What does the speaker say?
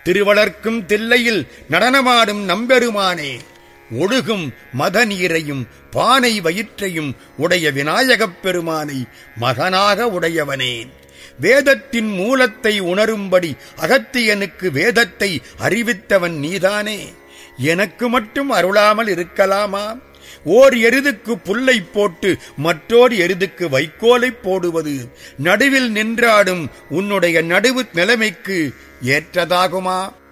திருவளர்க்கும் தில்லையில் நடனமாடும் நம்பெருமானே ஒழுகும் மத நீரையும் பானை வயிற்றையும் உடைய விநாயகப் பெருமானை மகனாக உடையவனே வேதத்தின் மூலத்தை உணரும்படி அகத்தியனுக்கு வேதத்தை அறிவித்தவன் நீதானே எனக்கு மட்டும் அருளாமல் இருக்கலாமா ஓர் எருதுக்கு புல்லை போட்டு மற்றோர் எருதுக்கு வைக்கோலை போடுவது நடுவில் நின்றாடும் உன்னுடைய நடுவு நிலைமைக்கு ஏற்றதாகுமா